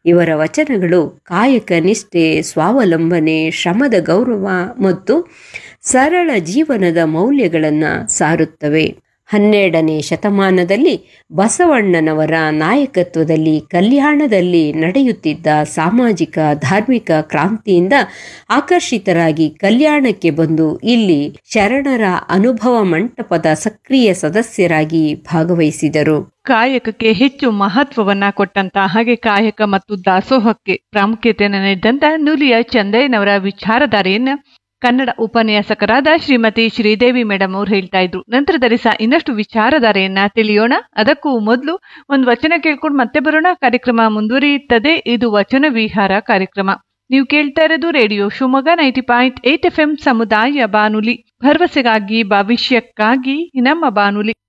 ಇವರ ವಚನಗಳು ಕಾಯಕ ನಿಷ್ಠೆ ಸ್ವಾವಲಂಬನೆ ಶ್ರಮದ ಗೌರವ ಮತ್ತು ಸರಳ ಜೀವನದ ಮೌಲ್ಯಗಳನ್ನು ಸಾರುತ್ತವೆ ಹನ್ನೆರಡನೇ ಶತಮಾನದಲ್ಲಿ ಬಸವಣ್ಣನವರ ನಾಯಕತ್ವದಲ್ಲಿ ಕಲ್ಯಾಣದಲ್ಲಿ ನಡೆಯುತ್ತಿದ್ದ ಸಾಮಾಜಿಕ ಧಾರ್ಮಿಕ ಕ್ರಾಂತಿಯಿಂದ ಆಕರ್ಷಿತರಾಗಿ ಕಲ್ಯಾಣಕ್ಕೆ ಬಂದು ಇಲ್ಲಿ ಶರಣರ ಅನುಭವ ಮಂಟಪದ ಸಕ್ರಿಯ ಸದಸ್ಯರಾಗಿ ಭಾಗವಹಿಸಿದರು ಕಾಯಕಕ್ಕೆ ಹೆಚ್ಚು ಮಹತ್ವವನ್ನ ಕೊಟ್ಟಂತ ಹಾಗೆ ಕಾಯಕ ಮತ್ತು ದಾಸೋಹಕ್ಕೆ ಪ್ರಾಮುಖ್ಯತೆಯನ್ನು ನೀಡಿದಂತ ನುಲಿಯ ಚಂದಯ್ಯನವರ ವಿಚಾರಧಾರೆಯನ್ನ ಕನ್ನಡ ಉಪನ್ಯಾಸಕರಾದ ಶ್ರೀಮತಿ ಶ್ರೀದೇವಿ ಮೇಡಮ್ ಅವ್ರು ಹೇಳ್ತಾ ಇದ್ರು ನಂತರದಲ್ಲಿ ಸಹ ಇನ್ನಷ್ಟು ವಿಚಾರಧಾರೆಯನ್ನ ತಿಳಿಯೋಣ ಅದಕ್ಕೂ ಮೊದಲು ಒಂದು ವಚನ ಕೇಳ್ಕೊಂಡು ಮತ್ತೆ ಬರೋಣ ಕಾರ್ಯಕ್ರಮ ಮುಂದುವರಿಯುತ್ತದೆ ಇದು ವಚನ ವಿಹಾರ ಕಾರ್ಯಕ್ರಮ ನೀವು ಕೇಳ್ತಾ ಇರೋದು radio Shivamogga ninety point eight F M ಸಮುದಾಯ ಬಾನುಲಿ ಭರವಸೆಗಾಗಿ ಭವಿಷ್ಯಕ್ಕಾಗಿ ನಮ್ಮ ಬಾನುಲಿ